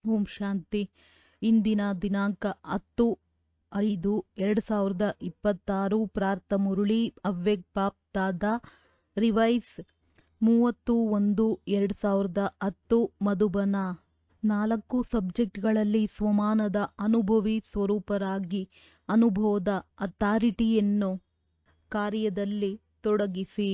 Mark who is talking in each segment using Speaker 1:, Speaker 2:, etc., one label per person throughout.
Speaker 1: ಓಂ ಶಾಂತಿ ಇಂದಿನ ದಿನಾಂಕ ಹತ್ತು ಐದು ಎರಡು ಸಾವಿರದ ಇಪ್ಪತ್ತಾರು ಪ್ರಾರ್ಥ ಮುರಳಿ ಅವ್ಯಕ್ತ ಬಾಪ್ದಾದ ರಿವೈಸ್ ಮೂವತ್ತು ಒಂದು ಎರಡು ಸಾವಿರದ ಹತ್ತು ಮಧುಬನ ನಾಲ್ಕು ಸಬ್ಜೆಕ್ಟ್ಗಳಲ್ಲಿ ಸ್ವಮಾನದ ಅನುಭವಿ ಸ್ವರೂಪರಾಗಿ ಅನುಭವದ ಅಥಾರಿಟಿಯನ್ನು ಕಾರ್ಯದಲ್ಲಿ ತೊಡಗಿಸಿ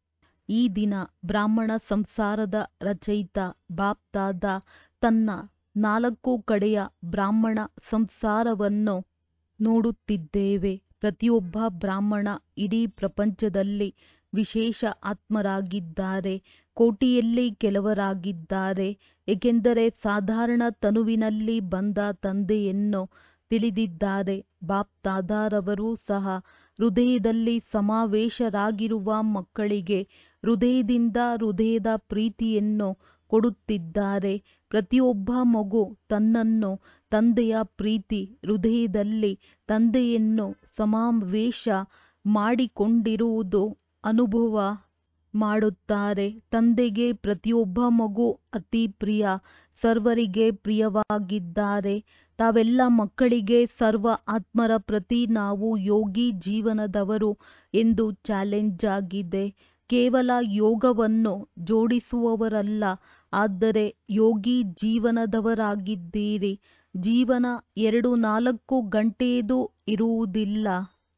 Speaker 1: ಈ ದಿನ ಬ್ರಾಹ್ಮಣ ಸಂಸಾರದ ರಚಯಿತ ಬಾಪ್ದಾದ ತನ್ನ ನಾಲ್ಕು ಕಡೆಯ ಬ್ರಾಹ್ಮಣ ಸಂಸಾರವನ್ನು ನೋಡುತ್ತಿದ್ದೇವೆ ಪ್ರತಿಯೊಬ್ಬ ಬ್ರಾಹ್ಮಣ ಇಡೀ ಪ್ರಪಂಚದಲ್ಲಿ ವಿಶೇಷ ಆತ್ಮರಾಗಿದ್ದಾರೆ ಕೋಟಿಯಲ್ಲಿ ಕೆಲವರಾಗಿದ್ದಾರೆ ಏಕೆಂದರೆ ಸಾಧಾರಣ ತನುವಿನಲ್ಲಿ ಬಂದ ತಂದೆಯನ್ನು ತಿಳಿದಿದ್ದಾರೆ ಬಾಪ್ದಾದಾರವರು ಸಹ ಹೃದಯದಲ್ಲಿ ಸಮಾವೇಶರಾಗಿರುವ ಮಕ್ಕಳಿಗೆ ಹೃದಯದಿಂದ ಹೃದಯದ ಪ್ರೀತಿಯನ್ನು ಕೊಡುತ್ತಿದ್ದಾರೆ ಪ್ರತಿಯೊಬ್ಬ ಮಗು ತನ್ನನ್ನು ತಂದೆಯ ಪ್ರೀತಿ ಹೃದಯದಲ್ಲಿ ತಂದೆಯನ್ನು ಸಮಾವೇಶ ಮಾಡಿಕೊಂಡಿರುವುದು ಅನುಭವ ಮಾಡುತ್ತಾರೆ ತಂದೆಗೆ ಪ್ರತಿಯೊಬ್ಬ ಮಗು ಅತಿ ಪ್ರಿಯ ಸರ್ವರಿಗೆ ಪ್ರಿಯವಾಗಿದ್ದಾರೆ ತಾವೆಲ್ಲ ಮಕ್ಕಳಿಗೆ ಸರ್ವ ಆತ್ಮರ ಪ್ರತಿ ನಾವು ಯೋಗಿ ಜೀವನದವರು ಎಂದು ಚಾಲೆಂಜ್ ಆಗಿದೆ ಕೇವಲ ಯೋಗವನ್ನು ಜೋಡಿಸುವವರಲ್ಲ ಆದರೆ ಯೋಗಿ ಜೀವನದವರಾಗಿದ್ದೀರಿ ಜೀವನ ಎರಡು ನಾಲ್ಕು ಗಂಟೆಯದು ಇರುವುದಿಲ್ಲ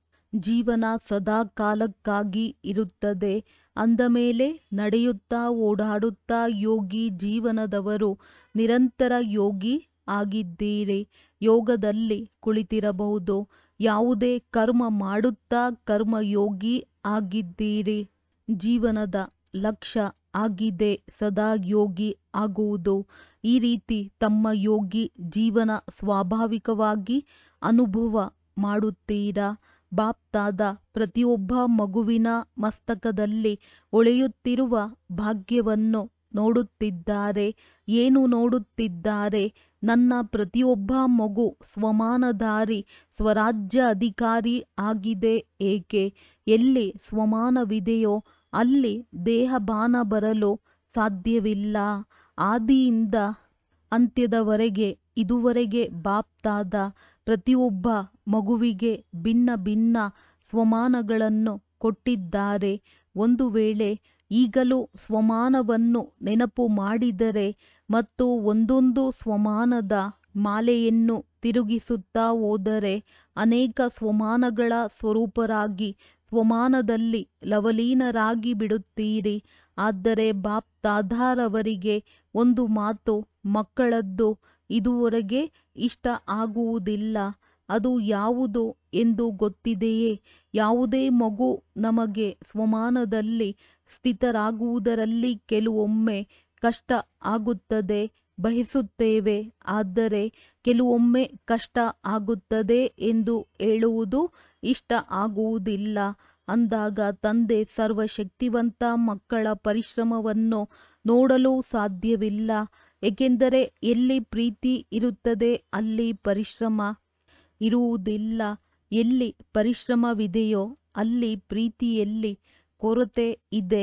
Speaker 1: ಜೀವನ ಸದಾ ಕಾಲಕ್ಕಾಗಿ ಇರುತ್ತದೆ ಅಂದ ಮೇಲೆ ನಡೆಯುತ್ತಾ ಓಡಾಡುತ್ತಾ ಯೋಗಿ ಜೀವನದವರು ನಿರಂತರ ಯೋಗಿ ಆಗಿದ್ದೀರಿ ಯೋಗದಲ್ಲಿ ಕುಳಿತಿರಬಹುದು ಯಾವುದೇ ಕರ್ಮ ಮಾಡುತ್ತಾ ಕರ್ಮಯೋಗಿ ಆಗಿದ್ದೀರಿ ಜೀವನದ ಲಕ್ಷ್ಯ ಆಗಿದೆ ಸದಾ ಯೋಗಿ ಆಗುವುದು ಈ ರೀತಿ ತಮ್ಮ ಯೋಗಿ ಜೀವನ ಸ್ವಾಭಾವಿಕವಾಗಿ ಅನುಭವ ಮಾಡುತ್ತೀರಾ ಬಾಪ್ದಾದ ಪ್ರತಿಯೊಬ್ಬ ಮಗುವಿನ ಮಸ್ತಕದಲ್ಲಿ ಹೊಳೆಯುತ್ತಿರುವ ಭಾಗ್ಯವನ್ನು ನೋಡುತ್ತಿದ್ದಾರೆ ಏನು ನೋಡುತ್ತಿದ್ದಾರೆ ನನ್ನ ಪ್ರತಿಯೊಬ್ಬ ಮಗು ಸ್ವಮಾನಧಾರಿ ಸ್ವರಾಜ್ಯ ಅಧಿಕಾರಿ ಆಗಿದೆ ಏಕೆ ಎಲ್ಲಿ ಸ್ವಮಾನವಿದೆಯೋ ಅಲ್ಲಿ ದೇಹಬಾನ ಬರಲು ಸಾಧ್ಯವಿಲ್ಲ ಆದಿಯಿಂದ ಅಂತ್ಯದವರೆಗೆ ಇದುವರೆಗೆ ಬಾಪ್ದಾದ ಪ್ರತಿಯೊಬ್ಬ ಮಗುವಿಗೆ ಭಿನ್ನ ಭಿನ್ನ ಸ್ವಮಾನಗಳನ್ನು ಕೊಟ್ಟಿದ್ದಾರೆ ಒಂದು ವೇಳೆ ಈಗಲೂ ಸ್ವಮಾನವನ್ನು ನೆನಪು ಮಾಡಿದರೆ ಮತ್ತು ಒಂದೊಂದು ಸ್ವಮಾನದ ಮಾಲೆಯನ್ನು ತಿರುಗಿಸುತ್ತಾ ಹೋದರೆ ಅನೇಕ ಸ್ವಮಾನಗಳ ಸ್ವರೂಪರಾಗಿ ಸ್ವಮಾನದಲ್ಲಿ ಲವಲೀನರಾಗಿ ಬಿಡುತ್ತೀರಿ ಆದರೆ ಬಾಪ್ ದಾದಾರವರಿಗೆ ಒಂದು ಮಾತು ಮಕ್ಕಳದ್ದು ಇದುವರೆಗೆ ಇಷ್ಟ ಆಗುವುದಿಲ್ಲ ಅದು ಯಾವುದು ಎಂದು ಗೊತ್ತಿದೆಯೇ ಯಾವುದೇ ಮಗು ನಮಗೆ ಸ್ವಮಾನದಲ್ಲಿ ಸ್ಥಿತರಾಗುವುದರಲ್ಲಿ ಕೆಲವೊಮ್ಮೆ ಕಷ್ಟ ಆಗುತ್ತದೆ ಬಯಸುತ್ತೇವೆ ಆದರೆ ಕೆಲವೊಮ್ಮೆ ಕಷ್ಟ ಆಗುತ್ತದೆ ಎಂದು ಹೇಳುವುದು ಇಷ್ಟ ಆಗುವುದಿಲ್ಲ ಅಂದಾಗ ತಂದೆ ಸರ್ವಶಕ್ತಿವಂತ ಮಕ್ಕಳ ಪರಿಶ್ರಮವನ್ನು ನೋಡಲು ಸಾಧ್ಯವಿಲ್ಲ ಏಕೆಂದರೆ ಎಲ್ಲಿ ಪ್ರೀತಿ ಇರುತ್ತದೆ ಅಲ್ಲಿ ಪರಿಶ್ರಮ ಇರುವುದಿಲ್ಲ ಎಲ್ಲಿ ಪರಿಶ್ರಮವಿದೆಯೋ ಅಲ್ಲಿ ಪ್ರೀತಿಯಲ್ಲಿ ಕೊರತೆ ಇದೆ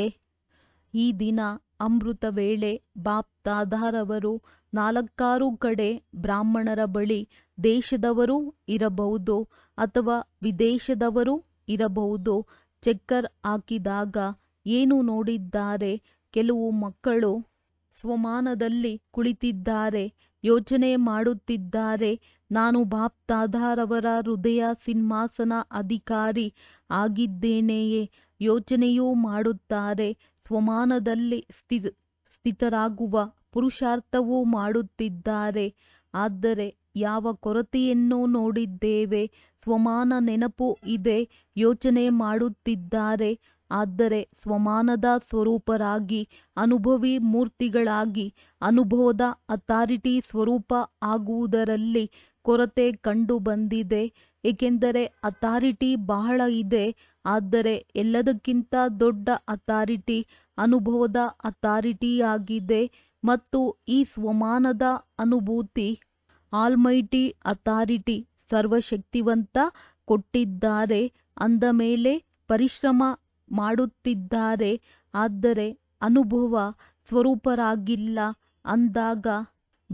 Speaker 1: ಈ ದಿನ ಅಮೃತ ವೇಳೆ ಬಾಪ್ ದಾದಾರವರು ನಾಲ್ಕಾರು ಕಡೆ ಬ್ರಾಹ್ಮಣರ ಬಳಿ ದೇಶದವರು ಇರಬಹುದು ಅಥವಾ ವಿದೇಶದವರು ಇರಬಹುದು ಚೆಕ್ಕರ್ ಹಾಕಿದಾಗ ಏನು ನೋಡಿದ್ದಾರೆ ಕೆಲವು ಮಕ್ಕಳು ಸ್ವಮಾನದಲ್ಲಿ ಕುಳಿತಿದ್ದಾರೆ ಯೋಚನೆ ಮಾಡುತ್ತಿದ್ದಾರೆ ನಾನು ಬಾಪ್ ದಾದಾರವರ ಹೃದಯ ಸಿಂಹಾಸನ ಅಧಿಕಾರಿ ಆಗಿದ್ದೇನೆಯೇ ಯೋಚನೆಯೂ ಮಾಡುತ್ತಾರೆ ಸ್ವಮಾನದಲ್ಲಿ ಸ್ಥಿ ಸ್ಥಿತರಾಗುವ ಪುರುಷಾರ್ಥವೂ ಮಾಡುತ್ತಿದ್ದಾರೆ ಆದರೆ ಯಾವ ಕೊರತೆಯನ್ನು ನೋಡಿದ್ದೇವೆ ಸ್ವಮಾನ ನೆನಪು ಇದೆ ಯೋಚನೆ ಮಾಡುತ್ತಿದ್ದಾರೆ ಆದರೆ ಸ್ವಮಾನದ ಸ್ವರೂಪರಾಗಿ ಅನುಭವಿ ಮೂರ್ತಿಗಳಾಗಿ ಅನುಭವದ ಅಥಾರಿಟಿ ಸ್ವರೂಪ ಆಗುವುದರಲ್ಲಿ ಕೊರತೆ ಕಂಡು ಬಂದಿದೆ ಏಕೆಂದರೆ ಅಥಾರಿಟಿ ಬಹಳ ಇದೆ ಆದರೆ ಎಲ್ಲದಕ್ಕಿಂತ ದೊಡ್ಡ ಅಥಾರಿಟಿ ಅನುಭವದ ಅಥಾರಿಟಿಯಾಗಿದೆ ಮತ್ತು ಈ ಸ್ವಮಾನದ ಅನುಭೂತಿ ಆಲ್ಮೈಟಿ ಅಥಾರಿಟಿ ಸರ್ವಶಕ್ತಿವಂತ ಕೊಟ್ಟಿದ್ದಾರೆ ಅಂದ ಮೇಲೆ ಪರಿಶ್ರಮ ಮಾಡುತ್ತಿದ್ದಾರೆ ಆದರೆ ಅನುಭವ ಸ್ವರೂಪರಾಗಿಲ್ಲ ಅಂದಾಗ ಬಾಪ್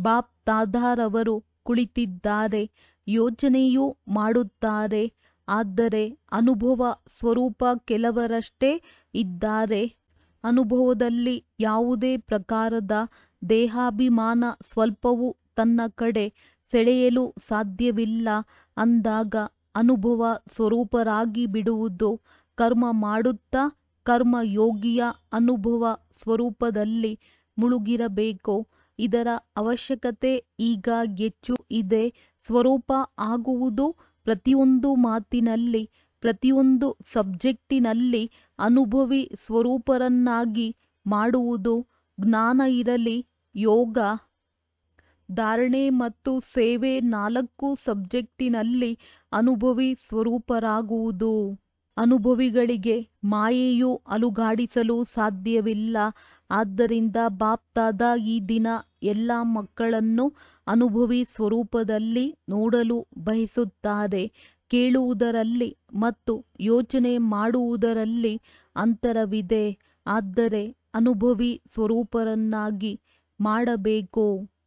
Speaker 1: ತಾದಾರವರು ಕುಳಿತಿದ್ದಾರೆ ಯೋಚನೆಯೂ ಮಾಡುತ್ತಾರೆ ಆದರೆ ಅನುಭವ ಸ್ವರೂಪ ಕೆಲವರಷ್ಟೇ ಇದ್ದಾರೆ ಅನುಭವದಲ್ಲಿ ಯಾವುದೇ ಪ್ರಕಾರದ ದೇಹಾಭಿಮಾನ ಸ್ವಲ್ಪವೂ ತನ್ನ ಕಡೆ ಸೆಳೆಯಲು ಸಾಧ್ಯವಿಲ್ಲ ಅಂದಾಗ ಅನುಭವ ಸ್ವರೂಪರಾಗಿ ಬಿಡುವುದು ಕರ್ಮ ಮಾಡುತ್ತಾ ಕರ್ಮಯೋಗಿಯ ಅನುಭವ ಸ್ವರೂಪದಲ್ಲಿ ಮುಳುಗಿರಬೇಕು ಇದರ ಅವಶ್ಯಕತೆ ಈಗ ಹೆಚ್ಚು ಇದೆ ಸ್ವರೂಪ ಆಗುವುದು ಪ್ರತಿಯೊಂದು ಮಾತಿನಲ್ಲಿ ಪ್ರತಿಯೊಂದು ಸಬ್ಜೆಕ್ಟಿನಲ್ಲಿ ಅನುಭವಿ ಸ್ವರೂಪರನ್ನಾಗಿ ಮಾಡುವುದು ಜ್ಞಾನ ಇರಲಿ ಯೋಗ ಧಾರಣೆ ಮತ್ತು ಸೇವೆ ನಾಲ್ಕು ಸಬ್ಜೆಕ್ಟಿನಲ್ಲಿ ಅನುಭವಿ ಸ್ವರೂಪರಾಗುವುದು ಅನುಭವಿಗಳಿಗೆ ಮಾಯೆಯು ಅಲುಗಾಡಿಸಲು ಸಾಧ್ಯವಿಲ್ಲ ಆದ್ದರಿಂದ ಬಾಪ್ದಾದ ಈ ದಿನ ಎಲ್ಲ ಮಕ್ಕಳನ್ನು ಅನುಭವಿ ಸ್ವರೂಪದಲ್ಲಿ ನೋಡಲು ಬಯಸುತ್ತಾರೆ ಕೇಳುವುದರಲ್ಲಿ ಮತ್ತು ಯೋಚನೆ ಮಾಡುವುದರಲ್ಲಿ ಅಂತರವಿದೆ ಆದರೆ ಅನುಭವಿ ಸ್ವರೂಪರನ್ನಾಗಿ ಮಾಡಬೇಕು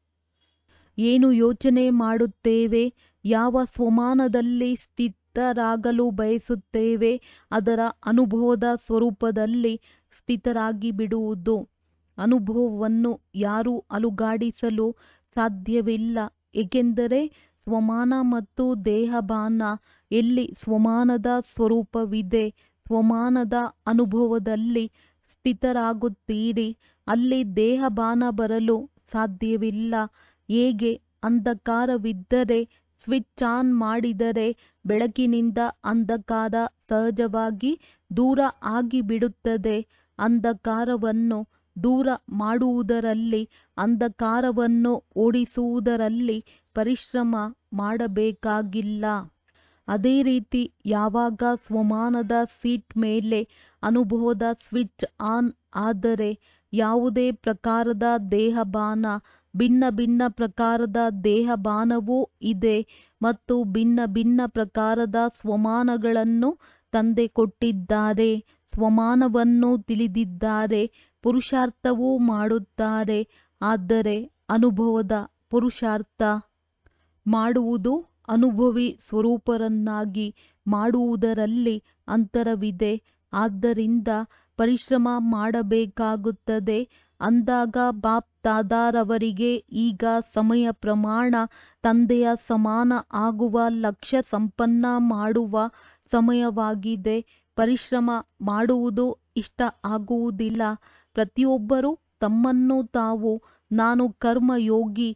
Speaker 1: ಏನು ಯೋಚನೆ ಮಾಡುತ್ತೇವೆ ಯಾವ ಸ್ವಮಾನದಲ್ಲಿ ಸ್ಥಿತರಾಗಲು ಬಯಸುತ್ತೇವೆ ಅದರ ಅನುಭವದ ಸ್ವರೂಪದಲ್ಲಿ ಸ್ಥಿತರಾಗಿ ಬಿಡುವುದು ಅನುಭವವನ್ನು ಯಾರೂ ಅಲುಗಾಡಿಸಲು ಸಾಧ್ಯವಿಲ್ಲ ಏಕೆಂದರೆ ಸ್ವಮಾನ ಮತ್ತು ದೇಹಭಾನ ಎಲ್ಲಿ ಸ್ವಮಾನದ ಸ್ವರೂಪವಿದೆ ಸ್ವಮಾನದ ಅನುಭವದಲ್ಲಿ ಸ್ಥಿತರಾಗುತ್ತೀರಿ ಅಲ್ಲಿ ದೇಹಭಾನ ಬರಲು ಸಾಧ್ಯವಿಲ್ಲ ಹೇಗೆ ಅಂಧಕಾರವಿದ್ದರೆ ಸ್ವಿಚ್ ಆನ್ ಮಾಡಿದರೆ ಬೆಳಕಿನಿಂದ ಅಂಧಕಾರ ಸಹಜವಾಗಿ ದೂರ ಆಗಿಬಿಡುತ್ತದೆ ಅಂಧಕಾರವನ್ನು ದೂರ ಮಾಡುವುದರಲ್ಲಿ ಅಂಧಕಾರವನ್ನು ಓಡಿಸುವುದರಲ್ಲಿ ಪರಿಶ್ರಮ ಮಾಡಬೇಕಾಗಿಲ್ಲ ಅದೇ ರೀತಿ ಯಾವಾಗ ಸ್ವಮಾನದ ಸೀಟ್ ಮೇಲೆ ಅನುಭವದ ಸ್ವಿಚ್ ಆನ್ ಆದರೆ ಯಾವುದೇ ಪ್ರಕಾರದ ದೇಹಭಾನ ಭಿನ್ನ ಭಿನ್ನ ಪ್ರಕಾರದ ದೇಹಭಾನವೂ ಇದೆ ಮತ್ತು ಭಿನ್ನ ಭಿನ್ನ ಪ್ರಕಾರದ ಸ್ವಮಾನಗಳನ್ನು ತಂದೆ ಕೊಟ್ಟಿದ್ದಾರೆ ಸ್ವಮಾನವನ್ನು ತಿಳಿದಿದ್ದಾರೆ ಪುರುಷಾರ್ಥವೂ ಮಾಡುತ್ತಾರೆ ಆದರೆ ಅನುಭವದ ಪುರುಷಾರ್ಥ ಮಾಡುವುದು ಅನುಭವಿ ಸ್ವರೂಪರನ್ನಾಗಿ ಮಾಡುವುದರಲ್ಲಿ ಅಂತರವಿದೆ ಆದ್ದರಿಂದ ಪರಿಶ್ರಮ ಮಾಡಬೇಕಾಗುತ್ತದೆ ಅಂದಾಗ ಬಾಪ್ ತಾದಾರವರಿಗೆ ಈಗ ಸಮಯ ಪ್ರಮಾಣ ತಂದೆಯ ಸಮಾನ ಆಗುವ ಲಕ್ಷ್ಯ ಸಂಪನ್ನ ಮಾಡುವ ಸಮಯವಾಗಿದೆ ಪರಿಶ್ರಮ ಮಾಡುವುದು ಇಷ್ಟ ಆಗುವುದಿಲ್ಲ ಪ್ರತಿಯೊಬ್ಬರೂ ತಮ್ಮನ್ನು ತಾವು ನಾನು ಕರ್ಮಯೋಗಿ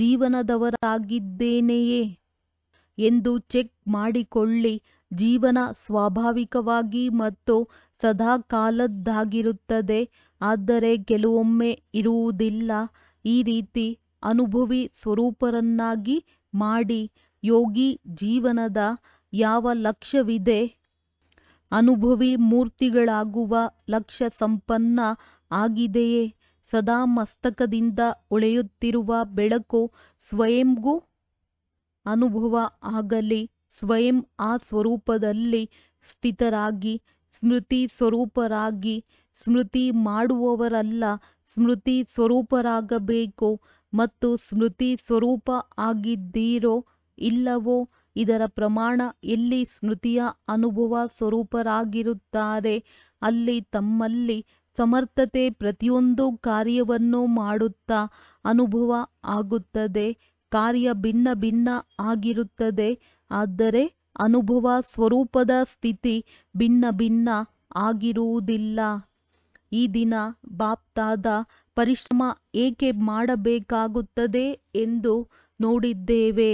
Speaker 1: ಜೀವನದವರಾಗಿದ್ದೇನೆಯೇ ಎಂದು ಚೆಕ್ ಮಾಡಿಕೊಳ್ಳಿ ಜೀವನ ಸ್ವಾಭಾವಿಕವಾಗಿ ಮತ್ತು ಸದಾಕಾಲದ್ದಾಗಿರುತ್ತದೆ ಆದರೆ ಕೆಲವೊಮ್ಮೆ ಇರುವುದಿಲ್ಲ ಈ ರೀತಿ ಅನುಭವಿ ಸ್ವರೂಪರನ್ನಾಗಿ ಮಾಡಿ ಯೋಗಿ ಜೀವನದ ಯಾವ ಲಕ್ಷ್ಯವಿದೆ ಅನುಭವಿ ಮೂರ್ತಿಗಳಾಗುವ ಲಕ್ಷ್ಯ ಸಂಪನ್ನ ಆಗಿದೆಯೇ ಸದಾ ಮಸ್ತಕದಿಂದ ಹೊಳೆಯುತ್ತಿರುವ ಬೆಳಕು ಸ್ವಯಂಗೂ ಅನುಭವ ಆಗಲಿ ಸ್ವಯಂ ಆ ಸ್ವರೂಪದಲ್ಲಿ ಸ್ಥಿತರಾಗಿ ಸ್ಮೃತಿ ಸ್ವರೂಪರಾಗಿ ಸ್ಮೃತಿ ಮಾಡುವವರಲ್ಲ ಸ್ಮೃತಿ ಸ್ವರೂಪರಾಗಬೇಕು ಮತ್ತು ಸ್ಮೃತಿ ಸ್ವರೂಪ ಆಗಿದ್ದೀರೋ ಇಲ್ಲವೋ ಇದರ ಪ್ರಮಾಣ ಎಲ್ಲಿ ಸ್ಮೃತಿಯ ಅನುಭವ ಸ್ವರೂಪರಾಗಿರುತ್ತಾರೆ ಅಲ್ಲಿ ತಮ್ಮಲ್ಲಿ ಸಮರ್ಥತೆ ಪ್ರತಿಯೊಂದು ಕಾರ್ಯವನ್ನು ಮಾಡುತ್ತಾ ಅನುಭವ ಆಗುತ್ತದೆ ಕಾರ್ಯ ಭಿನ್ನ ಭಿನ್ನ ಆಗಿರುತ್ತದೆ ಆದರೆ ಅನುಭವ ಸ್ವರೂಪದ ಸ್ಥಿತಿ ಭಿನ್ನ ಭಿನ್ನ ಆಗಿರುವುದಿಲ್ಲ ಈ ದಿನ ಬಾಪ್ತಾದ ಪರಿಶ್ರಮ ಏಕೆ ಮಾಡಬೇಕಾಗುತ್ತದೆ ಎಂದು ನೋಡಿದ್ದೇವೆ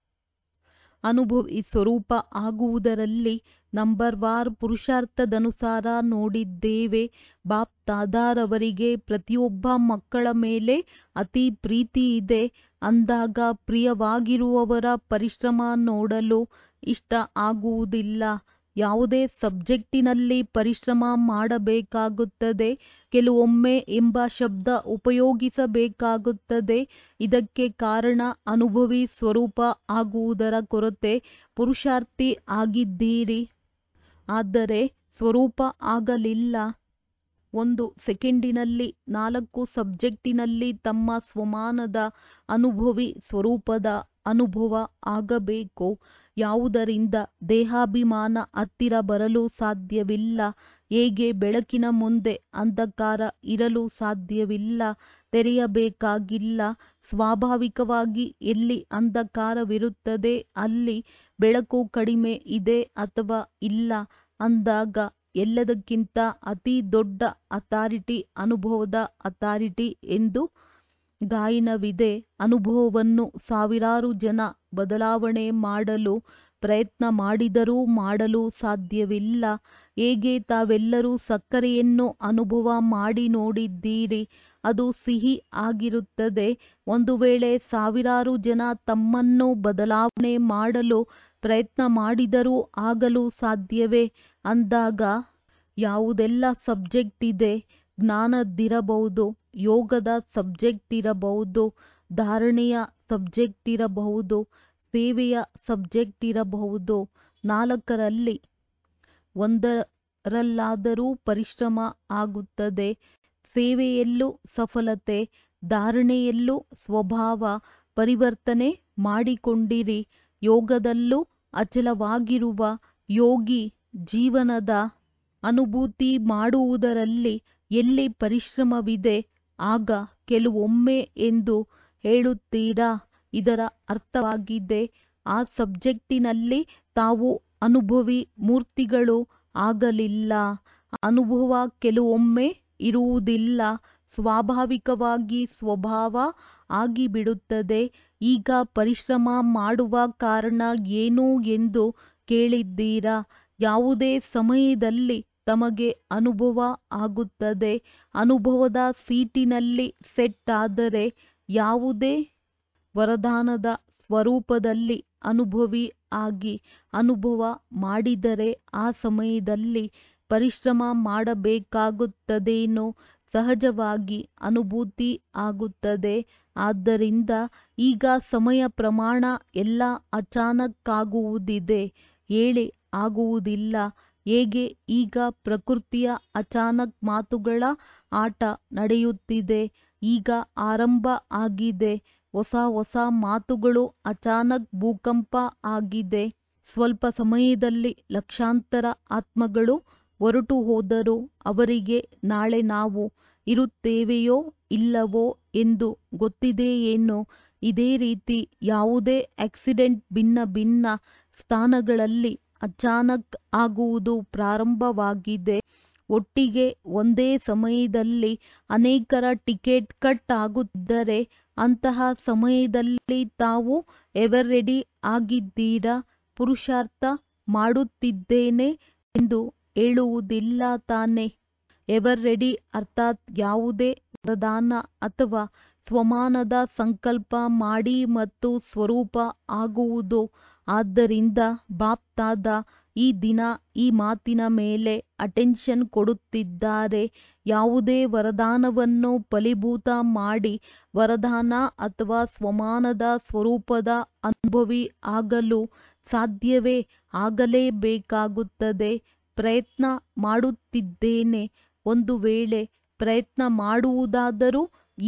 Speaker 1: ಅನುಭವಿ ಸ್ವರೂಪ ಆಗುವುದರಲ್ಲಿ ನಂಬರ್ ವಾರ್ ಪುರುಷಾರ್ಥದನುಸಾರ ನೋಡಿದ್ದೇವೆ ಬಾಪ್ ತಾದಾರವರಿಗೆ ಪ್ರತಿಯೊಬ್ಬ ಮಕ್ಕಳ ಮೇಲೆ ಅತಿ ಪ್ರೀತಿ ಇದೆ ಅಂದಾಗ ಪ್ರಿಯವಾಗಿರುವವರ ಪರಿಶ್ರಮ ನೋಡಲು ಇಷ್ಟ ಆಗುವುದಿಲ್ಲ ಯಾವುದೇ ಸಬ್ಜೆಕ್ಟಿನಲ್ಲಿ ಪರಿಶ್ರಮ ಮಾಡಬೇಕಾಗುತ್ತದೆ ಕೆಲವೊಮ್ಮೆ ಎಂಬ ಶಬ್ದ ಉಪಯೋಗಿಸಬೇಕಾಗುತ್ತದೆ ಇದಕ್ಕೆ ಕಾರಣ ಅನುಭವಿ ಸ್ವರೂಪ ಆಗುವುದರ ಕೊರತೆ ಪುರುಷಾರ್ಥಿ ಆಗಿದ್ದೀರಿ ಆದರೆ ಸ್ವರೂಪ ಆಗಲಿಲ್ಲ ಒಂದು ಸೆಕೆಂಡಿನಲ್ಲಿ ನಾಲ್ಕು ಸಬ್ಜೆಕ್ಟಿನಲ್ಲಿ ತಮ್ಮ ಸ್ವಮಾನದ ಅನುಭವಿ ಸ್ವರೂಪದ ಅನುಭವ ಆಗಬೇಕು ಯಾವುದರಿಂದ ದೇಹಾಭಿಮಾನ ಹತ್ತಿರ ಬರಲು ಸಾಧ್ಯವಿಲ್ಲ ಹೇಗೆ ಬೆಳಕಿನ ಮುಂದೆ ಅಂಧಕಾರ ಇರಲು ಸಾಧ್ಯವಿಲ್ಲ ತೆರೆಯಬೇಕಾಗಿಲ್ಲ ಸ್ವಾಭಾವಿಕವಾಗಿ ಎಲ್ಲಿ ಅಂಧಕಾರವಿರುತ್ತದೆ ಅಲ್ಲಿ ಬೆಳಕು ಕಡಿಮೆ ಇದೆ ಅಥವಾ ಇಲ್ಲ ಅಂದಾಗ ಎಲ್ಲದಕ್ಕಿಂತ ಅತಿ ದೊಡ್ಡ ಅಥಾರಿಟಿ ಅನುಭವದ ಅಥಾರಿಟಿ ಎಂದು ಗಾಯನವಿದೆ ಅನುಭವವನ್ನು ಸಾವಿರಾರು ಜನ ಬದಲಾವಣೆ ಮಾಡಲು ಪ್ರಯತ್ನ ಮಾಡಿದರೂ ಮಾಡಲು ಸಾಧ್ಯವಿಲ್ಲ ಹೇಗೆ ತಾವೆಲ್ಲರೂ ಸಕ್ಕರೆಯನ್ನು ಅನುಭವ ಮಾಡಿ ನೋಡಿದ್ದೀರಿ ಅದು ಸಿಹಿ ಆಗಿರುತ್ತದೆ ಒಂದು ವೇಳೆ ಸಾವಿರಾರು ಜನ ತಮ್ಮನ್ನು ಬದಲಾವಣೆ ಮಾಡಲು ಪ್ರಯತ್ನ ಮಾಡಿದರೂ ಆಗಲು ಸಾಧ್ಯವೇ ಅಂದಾಗ ಯಾವುದೆಲ್ಲ ಸಬ್ಜೆಕ್ಟ್ ಇದೆ ಜ್ಞಾನದ್ದಿರಬಹುದು ಯೋಗದ ಸಬ್ಜೆಕ್ಟ್ ಇರಬಹುದು ಧಾರಣೆಯ ಸಬ್ಜೆಕ್ಟ್ ಇರಬಹುದು ಸೇವೆಯ ಸಬ್ಜೆಕ್ಟ್ ಇರಬಹುದು ನಾಲ್ಕರಲ್ಲಿ ಒಂದರಲ್ಲಾದರೂ ಪರಿಶ್ರಮ ಆಗುತ್ತದೆ ಸೇವೆಯಲ್ಲೂ ಸಫಲತೆ ಧಾರಣೆಯಲ್ಲೂ ಸ್ವಭಾವ ಪರಿವರ್ತನೆ ಮಾಡಿಕೊಂಡಿರಿ ಯೋಗದಲ್ಲೂ ಅಚಲವಾಗಿರುವ ಯೋಗಿ ಜೀವನದ ಅನುಭೂತಿ ಮಾಡುವುದರಲ್ಲಿ ಎಲ್ಲಿ ಪರಿಶ್ರಮವಿದೆ ಆಗ ಕೆಲವೊಮ್ಮೆ ಎಂದು ಹೇಳುತ್ತೀರಾ ಇದರ ಅರ್ಥವಾಗಿದೆ ಆ ಸಬ್ಜೆಕ್ಟಿನಲ್ಲಿ ತಾವು ಅನುಭವಿ ಮೂರ್ತಿಗಳು ಆಗಲಿಲ್ಲ ಅನುಭವ ಕೆಲವೊಮ್ಮೆ ಇರುವುದಿಲ್ಲ ಸ್ವಾಭಾವಿಕವಾಗಿ ಸ್ವಭಾವ ಆಗಿಬಿಡುತ್ತದೆ ಈಗ ಪರಿಶ್ರಮ ಮಾಡುವ ಕಾರಣ ಏನು ಎಂದು ಕೇಳಿದ್ದೀರಾ ಯಾವುದೇ ಸಮಯದಲ್ಲಿ ತಮಗೆ ಅನುಭವ ಆಗುತ್ತದೆ ಅನುಭವದ ಸೀಟಿನಲ್ಲಿ ಸೆಟ್ ಆದರೆ ಯಾವುದೇ ವರದಾನದ ಸ್ವರೂಪದಲ್ಲಿ ಅನುಭವಿ ಆಗಿ ಅನುಭವ ಮಾಡಿದರೆ ಆ ಸಮಯದಲ್ಲಿ ಪರಿಶ್ರಮ ಮಾಡಬೇಕಾಗುತ್ತದೇನೋ ಸಹಜವಾಗಿ ಅನುಭೂತಿ ಆಗುತ್ತದೆ ಆದ್ದರಿಂದ ಈಗ ಸಮಯ ಪ್ರಮಾಣ ಎಲ್ಲ ಅಚಾನಕ್ಕಾಗುವುದಿದೆ ಹೇಳಿ ಆಗುವುದಿಲ್ಲ ಹೇಗೆ ಈಗ ಪ್ರಕೃತಿಯ ಅಚಾನಕ್ ಮಾತುಗಳ ಆಟ ನಡೆಯುತ್ತಿದೆ ಈಗ ಆರಂಭ ಆಗಿದೆ ಹೊಸ ಹೊಸ ಮಾತುಗಳು ಅಚಾನಕ್ ಭೂಕಂಪ ಆಗಿದೆ ಸ್ವಲ್ಪ ಸಮಯದಲ್ಲಿ ಲಕ್ಷಾಂತರ ಆತ್ಮಗಳು ಹೊರಟು ಹೋದರು ಅವರಿಗೆ ನಾಳೆ ನಾವು ಇರುತ್ತೇವೆಯೋ ಇಲ್ಲವೋ ಎಂದು ಗೊತ್ತಿದೆಯೇನೋ ಇದೇ ರೀತಿ ಯಾವುದೇ ಆಕ್ಸಿಡೆಂಟ್ ಭಿನ್ನ ಭಿನ್ನ ಸ್ಥಾನಗಳಲ್ಲಿ ಅಚಾನಕ್ ಆಗುವುದು ಪ್ರಾರಂಭವಾಗಿದೆ ಒಟ್ಟಿಗೆ ಒಂದೇ ಸಮಯದಲ್ಲಿ ಅನೇಕರ ಟಿಕೆಟ್ ಕಟ್ ಆಗುತ್ತಿದ್ದರೆ ಅಂತಹ ಸಮಯದಲ್ಲಿ ತಾವು ಎವರ್ ರೆಡಿ ಆಗಿದ್ದೀರಾ ಪುರುಷಾರ್ಥ ಮಾಡುತ್ತಿದ್ದೇನೆ ಎಂದು ಹೇಳುವುದಿಲ್ಲ ತಾನೆ ಎವರ್ ರೆಡಿ ಅರ್ಥಾತ್ ಯಾವುದೇ ವರದಾನ ಅಥವಾ ಸ್ವಮಾನದ ಸಂಕಲ್ಪ ಮಾಡಿ ಮತ್ತು ಸ್ವರೂಪ ಆಗುವುದು ಆದ್ದರಿಂದ ಬಾಪ್ತಾದ ಈ ದಿನ ಈ ಮಾತಿನ ಮೇಲೆ ಅಟೆನ್ಷನ್ ಕೊಡುತ್ತಿದ್ದಾರೆ ಯಾವುದೇ ವರದಾನವನ್ನು ಫಲೀಭೂತ ಮಾಡಿ ವರದಾನ ಅಥವಾ ಸ್ವಮಾನದ ಸ್ವರೂಪದ ಅನುಭವಿ ಆಗಲು ಸಾಧ್ಯವೇ ಆಗಲೇಬೇಕಾಗುತ್ತದೆ ಪ್ರಯತ್ನ ಮಾಡುತ್ತಿದ್ದೇನೆ ಒಂದು ವೇಳೆ ಪ್ರಯತ್ನ ಮಾಡುವುದಾದರೂ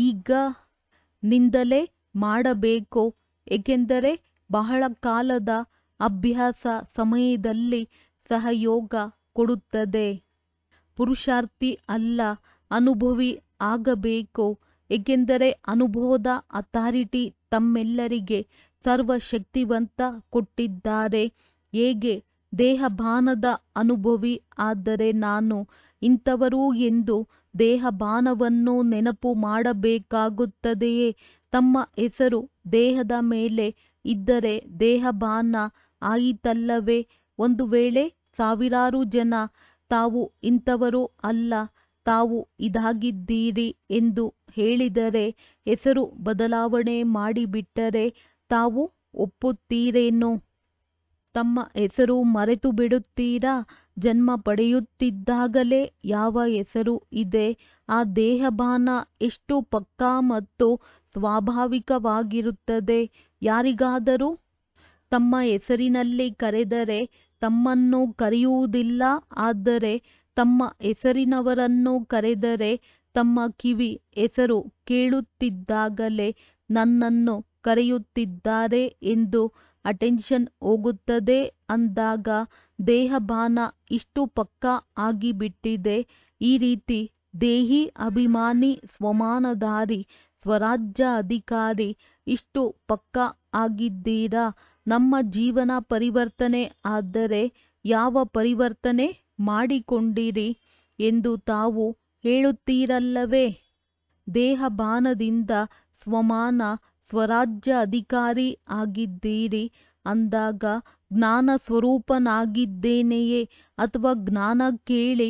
Speaker 1: ಈಗನಿಂದಲೇ ಮಾಡಬೇಕು ಏಕೆಂದರೆ ಬಹಳ ಕಾಲದ ಅಭ್ಯಾಸ ಸಮಯದಲ್ಲಿ ಸಹಯೋಗ ಕೊಡುತ್ತದೆ ಪುರುಷಾರ್ಥಿ ಅಲ್ಲ ಅನುಭವಿ ಆಗಬೇಕು ಏಕೆಂದರೆ ಅನುಭವದ ಅಥಾರಿಟಿ ತಮ್ಮೆಲ್ಲರಿಗೆ ಸರ್ವಶಕ್ತಿವಂತ ಕೊಟ್ಟಿದ್ದಾರೆ ಹೇಗೆ ದೇಹಭಾನದ ಅನುಭವಿ ಆದರೆ ನಾನು ಇಂಥವರು ಎಂದು ದೇಹಭಾನವನ್ನು ನೆನಪು ಮಾಡಬೇಕಾಗುತ್ತದೆಯೇ ತಮ್ಮ ಹೆಸರು ದೇಹದ ಮೇಲೆ ಇದ್ದರೆ ದೇಹಭಾನ ಆಯಿತಲ್ಲವೇ ಒಂದು ವೇಳೆ ಸಾವಿರಾರು ಜನ ತಾವು ಇಂಥವರು ಅಲ್ಲ ತಾವು ಇದಾಗಿದ್ದೀರಿ ಎಂದು ಹೇಳಿದರೆ ಹೆಸರು ಬದಲಾವಣೆ ಮಾಡಿಬಿಟ್ಟರೆ ತಾವು ಒಪ್ಪುತ್ತೀರೇನೋ ತಮ್ಮ ಹೆಸರು ಮರೆತು ಬಿಡುತ್ತೀರಾ ಜನ್ಮ ಪಡೆಯುತ್ತಿದ್ದಾಗಲೇ ಯಾವ ಹೆಸರು ಇದೆ ಆ ದೇಹಭಾನ ಎಷ್ಟು ಪಕ್ಕಾ ಮತ್ತು ಸ್ವಾಭಾವಿಕವಾಗಿರುತ್ತದೆ ಯಾರಿಗಾದರೂ ತಮ್ಮ ಹೆಸರಿನಲ್ಲಿ ಕರೆದರೆ ತಮ್ಮನ್ನು ಕರೆಯುವುದಿಲ್ಲ ಆದರೆ ತಮ್ಮ ಹೆಸರಿನವರನ್ನು ಕರೆದರೆ ತಮ್ಮ ಕಿವಿ ಹೆಸರು ಕೇಳುತ್ತಿದ್ದಾಗಲೇ ನನ್ನನ್ನು ಕರೆಯುತ್ತಿದ್ದಾರೆ ಎಂದು ಅಟೆನ್ಷನ್ ಹೋಗುತ್ತದೆ ಅಂದಾಗ ದೇಹಭಾನ ಇಷ್ಟು ಪಕ್ಕಾ ಆಗಿಬಿಟ್ಟಿದೆ ಈ ರೀತಿ ದೇಹಿ ಅಭಿಮಾನಿ ಸ್ವಮಾನಧಾರಿ ಸ್ವರಾಜ್ಯ ಅಧಿಕಾರಿ ಇಷ್ಟು ಪಕ್ಕಾ ಆಗಿದ್ದೀರಾ ನಮ್ಮ ಜೀವನ ಪರಿವರ್ತನೆ ಆದರೆ ಯಾವ ಪರಿವರ್ತನೆ ಮಾಡಿಕೊಂಡಿರಿ ಎಂದು ತಾವು ಹೇಳುತ್ತೀರಲ್ಲವೇ ದೇಹಭಾನದಿಂದ ಸ್ವಮಾನ ಸ್ವರಾಜ್ಯ ಅಧಿಕಾರಿ ಆಗಿದ್ದೀರಿ ಅಂದಾಗ ಜ್ಞಾನ ಸ್ವರೂಪನಾಗಿದ್ದೇನೆಯೇ ಅಥವಾ ಜ್ಞಾನ ಕೇಳಿ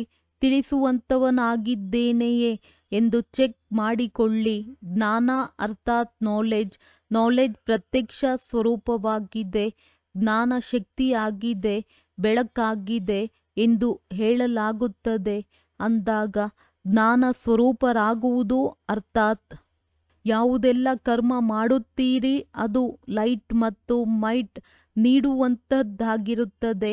Speaker 1: ತಿಳಿಸುವಂತವನಾಗಿದ್ದೇನೆಯೇ ಎಂದು ಚೆಕ್ ಮಾಡಿಕೊಳ್ಳಿ ಜ್ಞಾನ ಅರ್ಥಾತ್ ನಾಲೆಡ್ಜ್ ನಾಲೆಡ್ಜ್ ಪ್ರತ್ಯಕ್ಷ ಸ್ವರೂಪವಾಗಿದೆ ಜ್ಞಾನ ಶಕ್ತಿಯಾಗಿದೆ ಬೆಳಕಾಗಿದೆ ಎಂದು ಹೇಳಲಾಗುತ್ತದೆ ಅಂದಾಗ ಜ್ಞಾನ ಸ್ವರೂಪರಾಗುವುದು ಅರ್ಥಾತ್ ಯಾವುದೆಲ್ಲ ಕರ್ಮ ಮಾಡುತ್ತೀರಿ ಅದು ಲೈಟ್ ಮತ್ತು ಮೈಟ್ ನೀಡುವಂತದ್ದಾಗಿರುತ್ತದೆ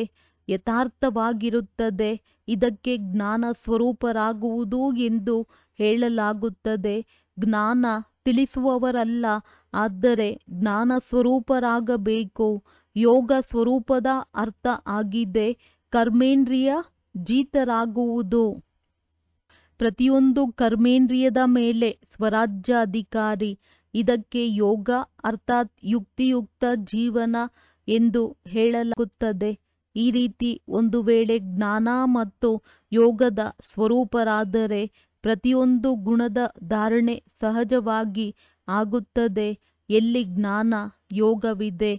Speaker 1: ಯಥಾರ್ಥವಾಗಿರುತ್ತದೆ ಇದಕ್ಕೆ ಜ್ಞಾನ ಸ್ವರೂಪರಾಗುವುದು ಎಂದು ಹೇಳಲಾಗುತ್ತದೆ ಜ್ಞಾನ ತಿಳಿಸುವವರಲ್ಲ ಆದರೆ ಜ್ಞಾನ ಸ್ವರೂಪರಾಗಬೇಕು ಯೋಗ ಸ್ವರೂಪದ ಅರ್ಥ ಆಗಿದೆ ಕರ್ಮೇಂದ್ರಿಯ ಜೀತರಾಗುವುದು ಪ್ರತಿಯೊಂದು ಕರ್ಮೇಂದ್ರಿಯದ ಮೇಲೆ ಸ್ವರಾಜ್ಯ ಅಧಿಕಾರಿ ಇದಕ್ಕೆ ಯೋಗ ಅರ್ಥಾತ್ ಯುಕ್ತಿಯುಕ್ತ ಜೀವನ ಎಂದು ಹೇಳಲಾಗುತ್ತದೆ ಈ ರೀತಿ ಒಂದು ವೇಳೆ ಜ್ಞಾನ ಮತ್ತು ಯೋಗದ ಸ್ವರೂಪರಾದರೆ ಪ್ರತಿಯೊಂದು ಗುಣದ ಧಾರಣೆ ಸಹಜವಾಗಿ ಆಗುತ್ತದೆ ಎಲ್ಲಿ ಜ್ಞಾನ ಯೋಗವಿದೆ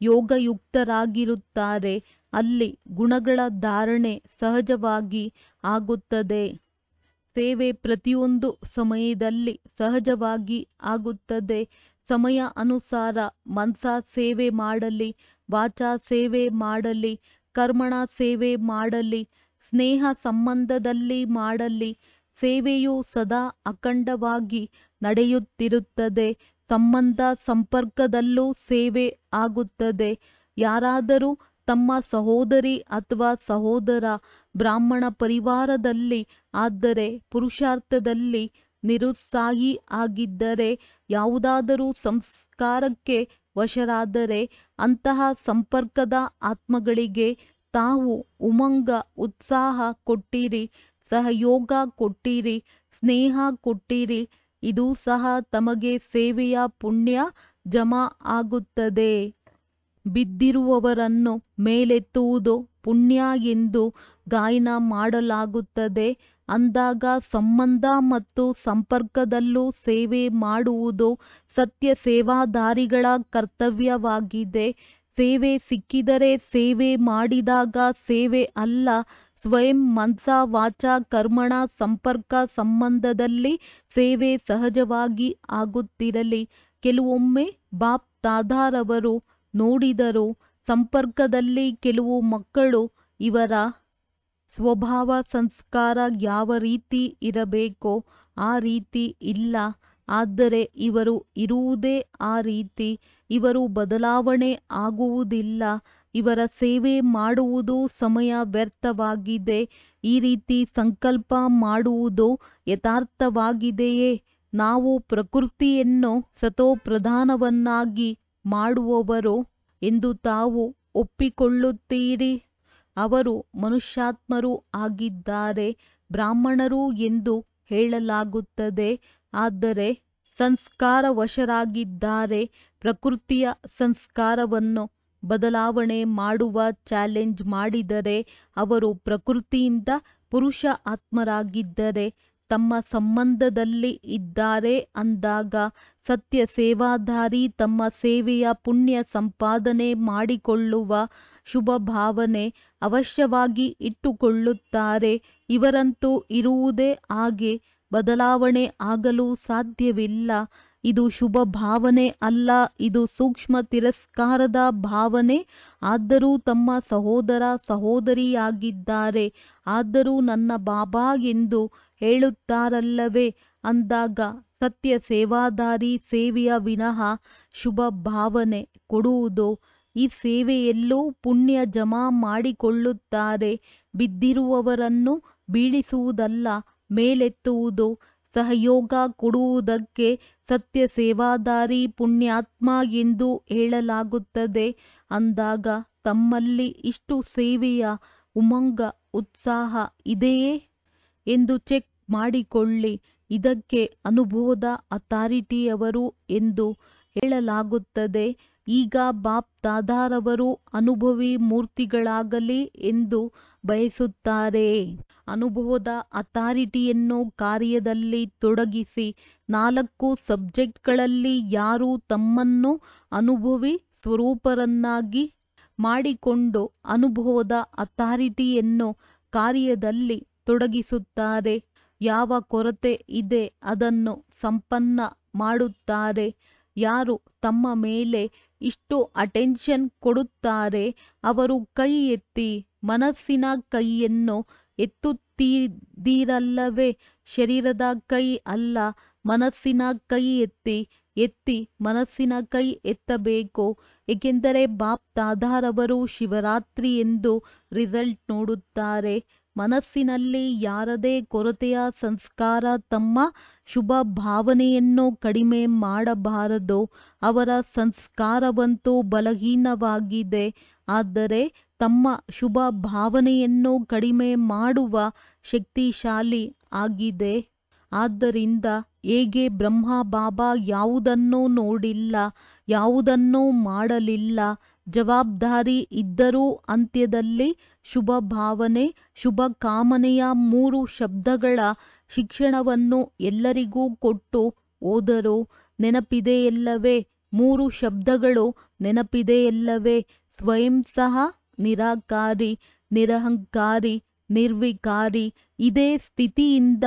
Speaker 1: ಯೋಗಯುಕ್ತರಾಗಿರುತ್ತಾರೆ ಅಲ್ಲಿ ಗುಣಗಳ ಧಾರಣೆ ಸಹಜವಾಗಿ ಆಗುತ್ತದೆ ಸೇವೆ ಪ್ರತಿಯೊಂದು ಸಮಯದಲ್ಲಿ ಸಹಜವಾಗಿ ಆಗುತ್ತದೆ ಸಮಯ ಅನುಸಾರ ಮನಸ ಸೇವೆ ಮಾಡಲಿ ವಾಚಾ ಸೇವೆ ಮಾಡಲಿ ಕರ್ಮಣ ಸೇವೆ ಮಾಡಲಿ ಸ್ನೇಹ ಸಂಬಂಧದಲ್ಲಿ ಮಾಡಲಿ ಸೇವೆಯು ಸದಾ ಅಖಂಡವಾಗಿ ನಡೆಯುತ್ತಿರುತ್ತದೆ ಸಂಬಂಧ ಸಂಪರ್ಕದಲ್ಲೂ ಸೇವೆ ಆಗುತ್ತದೆ ಯಾರಾದರೂ ತಮ್ಮ ಸಹೋದರಿ ಅಥವಾ ಸಹೋದರ ಬ್ರಾಹ್ಮಣ ಪರಿವಾರದಲ್ಲಿ ಆದರೆ ಪುರುಷಾರ್ಥದಲ್ಲಿ ನಿರುತ್ಸಾಹಿ ಆಗಿದ್ದರೆ ಯಾವುದಾದರೂ ಸಂಸ್ಕಾರಕ್ಕೆ ವಶರಾದರೆ ಅಂತಹ ಸಂಪರ್ಕದ ಆತ್ಮಗಳಿಗೆ ತಾವು ಉಮಂಗ ಉತ್ಸಾಹ ಕೊಟ್ಟಿರಿ ಸಹಯೋಗ ಕೊಟ್ಟಿರಿ ಸ್ನೇಹ ಕೊಟ್ಟಿರಿ ಇದು ಸಹ ತಮಗೆ ಸೇವೆಯ ಪುಣ್ಯ ಜಮಾ ಆಗುತ್ತದೆ ಬಿದ್ದಿರುವವರನ್ನು ಮೇಲೆತ್ತುವುದು ಪುಣ್ಯ ಎಂದು ಗಾಯನ ಮಾಡಲಾಗುತ್ತದೆ ಅಂದಾಗ ಸಂಬಂಧ ಮತ್ತು ಸಂಪರ್ಕದಲ್ಲೂ ಸೇವೆ ಮಾಡುವುದು ಸತ್ಯ ಸೇವಾದಾರಿಗಳ ಕರ್ತವ್ಯವಾಗಿದೆ ಸೇವೆ ಸಿಕ್ಕಿದರೆ ಸೇವೆ ಮಾಡಿದಾಗ ಸೇವೆ ಅಲ್ಲ ಸ್ವಯಂ ಮನಸ ವಾಚ ಕರ್ಮಣ ಸಂಪರ್ಕ ಸಂಬಂಧದಲ್ಲಿ ಸೇವೆ ಸಹಜವಾಗಿ ಆಗುತ್ತಿರಲಿ ಕೆಲವೊಮ್ಮೆ ಬಾಪ್ ತಾದಾರವರು ನೋಡಿದರು ಸಂಪರ್ಕದಲ್ಲಿ ಕೆಲವು ಮಕ್ಕಳು ಇವರ ಸ್ವಭಾವ ಸಂಸ್ಕಾರ ಯಾವ ರೀತಿ ಇರಬೇಕೋ ಆ ರೀತಿ ಇಲ್ಲ ಆದರೆ ಇವರು ಇರುವುದೇ ಆ ರೀತಿ ಇವರು ಬದಲಾವಣೆ ಆಗುವುದಿಲ್ಲ ಇವರ ಸೇವೆ ಮಾಡುವುದು ಸಮಯ ವ್ಯರ್ಥವಾಗಿದೆ ಈ ರೀತಿ ಸಂಕಲ್ಪ ಮಾಡುವುದು ಯಥಾರ್ಥವಾಗಿದೆಯೇ ನಾವು ಪ್ರಕೃತಿಯನ್ನು ಸತೋಪ್ರಧಾನವನ್ನಾಗಿ ಮಾಡುವವರು ಎಂದು ತಾವು ಒಪ್ಪಿಕೊಳ್ಳುತ್ತೀರಿ ಅವರು ಮನುಷ್ಯಾತ್ಮರು ಆಗಿದ್ದಾರೆ ಬ್ರಾಹ್ಮಣರು ಎಂದು ಹೇಳಲಾಗುತ್ತದೆ ಆದರೆ ಸಂಸ್ಕಾರವಶರಾಗಿದ್ದಾರೆ ಪ್ರಕೃತಿಯ ಸಂಸ್ಕಾರವನ್ನು ಬದಲಾವಣೆ ಮಾಡುವ ಚಾಲೆಂಜ್ ಮಾಡಿದರೆ ಅವರು ಪ್ರಕೃತಿಯಿಂದ ಪುರುಷ ಆತ್ಮರಾಗಿದ್ದರೆ ತಮ್ಮ ಸಂಬಂಧದಲ್ಲಿ ಇದ್ದಾರೆ ಅಂದಾಗ ಸತ್ಯ ಸೇವಾದಾರಿ ತಮ್ಮ ಸೇವೆಯ ಪುಣ್ಯ ಸಂಪಾದನೆ ಮಾಡಿಕೊಳ್ಳುವ ಶುಭ ಭಾವನೆ ಅವಶ್ಯವಾಗಿ ಇಟ್ಟುಕೊಳ್ಳುತ್ತಾರೆ ಇವರಂತೂ ಇರುವುದೇ ಹಾಗೆ ಬದಲಾವಣೆ ಆಗಲು ಸಾಧ್ಯವಿಲ್ಲ ಇದು ಶುಭ ಭಾವನೆ ಅಲ್ಲ ಇದು ಸೂಕ್ಷ್ಮ ತಿರಸ್ಕಾರದ ಭಾವನೆ ಆದರೂ ತಮ್ಮ ಸಹೋದರ ಸಹೋದರಿಯಾಗಿದ್ದಾರೆ ಆದರೂ ನನ್ನ ಬಾಬಾ ಎಂದು ಹೇಳುತ್ತಾರಲ್ಲವೇ ಅಂದಾಗ ಸತ್ಯ ಸೇವಾದಾರಿ ಸೇವೆಯ ವಿನಃ ಶುಭ ಭಾವನೆ ಕೊಡುವುದು ಈ ಸೇವೆಯಲ್ಲೂ ಪುಣ್ಯ ಜಮಾ ಮಾಡಿಕೊಳ್ಳುತ್ತಾರೆ ಬಿದ್ದಿರುವವರನ್ನು ಬೀಳಿಸುವುದಲ್ಲ ಮೇಲೆತ್ತುವುದು ಸಹಯೋಗ ಕೊಡುವುದಕ್ಕೆ ಸತ್ಯ ಸೇವಾದಾರಿ ಪುಣ್ಯಾತ್ಮ ಎಂದು ಹೇಳಲಾಗುತ್ತದೆ ಅಂದಾಗ ತಮ್ಮಲ್ಲಿ ಇಷ್ಟು ಸೇವೆಯ ಉಮಂಗ ಉತ್ಸಾಹ ಇದೆಯೇ ಎಂದು ಚೆಕ್ ಮಾಡಿಕೊಳ್ಳಿ ಇದಕ್ಕೆ ಅನುಭವದ ಅಥಾರಿಟಿಯವರು ಎಂದು ಹೇಳಲಾಗುತ್ತದೆ ಈಗ ಬಾಪ್ ದಾದಾರವರು ಅನುಭವಿ ಮೂರ್ತಿಗಳಾಗಲಿ ಎಂದು ಬಯಸುತ್ತಾರೆ ಅನುಭವದ ಅಥಾರಿಟಿಯನ್ನು ಕಾರ್ಯದಲ್ಲಿ ತೊಡಗಿಸಿ ನಾಲ್ಕು ಸಬ್ಜೆಕ್ಟ್ಗಳಲ್ಲಿ ಯಾರು ತಮ್ಮನ್ನು ಅನುಭವಿ ಸ್ವರೂಪರನ್ನಾಗಿ ಮಾಡಿಕೊಂಡು ಅನುಭವದ ಅಥಾರಿಟಿಯನ್ನು ಕಾರ್ಯದಲ್ಲಿ ತೊಡಗಿಸುತ್ತಾರೆ ಯಾವ ಕೊರತೆ ಇದೆ ಅದನ್ನು ಸಂಪನ್ನ ಮಾಡುತ್ತಾರೆ ಯಾರು ತಮ್ಮ ಮೇಲೆ ಇಷ್ಟು ಅಟೆನ್ಷನ್ ಕೊಡುತ್ತಾರೆ ಅವರು ಕೈ ಎತ್ತಿ ಮನಸ್ಸಿನ ಕೈಯನ್ನು ಎತ್ತುತ್ತೀರಲ್ಲವೇ ಶರೀರದ ಕೈ ಅಲ್ಲ ಮನಸ್ಸಿನ ಕೈ ಎತ್ತಿ ಎತ್ತಿ ಮನಸ್ಸಿನ ಕೈ ಎತ್ತಬೇಕು ಏಕೆಂದರೆ ಬಾಪ್ ದಾದಾರವರು ಶಿವರಾತ್ರಿ ಎಂದು ರಿಸಲ್ಟ್ ನೋಡುತ್ತಾರೆ ಮನಸ್ಸಿನಲ್ಲಿ ಯಾರದೇ ಕೊರತೆಯ ಸಂಸ್ಕಾರ ತಮ್ಮ ಶುಭ ಭಾವನೆಯನ್ನು ಕಡಿಮೆ ಮಾಡಬಾರದು ಅವರ ಸಂಸ್ಕಾರವಂತೂ ಬಲಹೀನವಾಗಿದೆ ಆದರೆ ತಮ್ಮ ಶುಭ ಭಾವನೆಯನ್ನು ಕಡಿಮೆ ಮಾಡುವ ಶಕ್ತಿಶಾಲಿ ಆಗಿದೆ ಆದ್ದರಿಂದ ಹೇಗೆ ಬ್ರಹ್ಮ ಬಾಬಾ ಯಾವುದನ್ನೂ ನೋಡಿಲ್ಲ ಯಾವುದನ್ನೂ ಮಾಡಲಿಲ್ಲ ಜವಾಬ್ದಾರಿ ಇದ್ದರೂ ಅಂತ್ಯದಲ್ಲಿ ಶುಭ ಭಾವನೆ ಶುಭ ಕಾಮನೆಯ ಮೂರು ಶಬ್ದಗಳ ಶಿಕ್ಷಣವನ್ನು ಎಲ್ಲರಿಗೂ ಕೊಟ್ಟು ಹೋದರು ನೆನಪಿದೆಯಲ್ಲವೇ ಮೂರು ಶಬ್ದಗಳು ನೆನಪಿದೆಯಲ್ಲವೇ ಸ್ವಯಂ ಸಹ ನಿರಾಕಾರಿ ನಿರಹಂಕಾರಿ ನಿರ್ವಿಕಾರಿ ಇದೇ ಸ್ಥಿತಿಯಿಂದ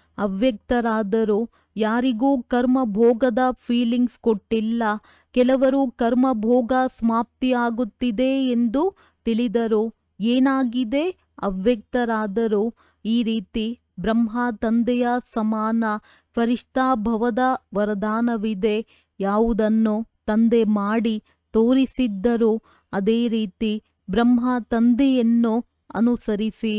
Speaker 1: ಅವ್ಯಕ್ತರಾದರು ಯಾರಿಗೂ ಕರ್ಮ ಭೋಗದ ಫೀಲಿಂಗ್ಸ್ ಕೊಟ್ಟಿಲ್ಲ ಕೆಲವರು ಕರ್ಮ ಭೋಗ ಸಮಾಪ್ತಿಯಾಗುತ್ತಿದೆ ಎಂದು ತಿಳಿದರು ಏನಾಗಿದೆ ಅವ್ಯಕ್ತರಾದರು ಈ ರೀತಿ ಬ್ರಹ್ಮ ತಂದೆಯ ಸಮಾನ ಫರಿಷ್ಠಾಭವದ ವರದಾನವಿದೆ ಯಾವುದನ್ನು ತಂದೆ ಮಾಡಿ ತೋರಿಸಿದ್ದರು ಅದೇ ರೀತಿ ಬ್ರಹ್ಮ ತಂದೆಯನ್ನು ಅನುಸರಿಸಿ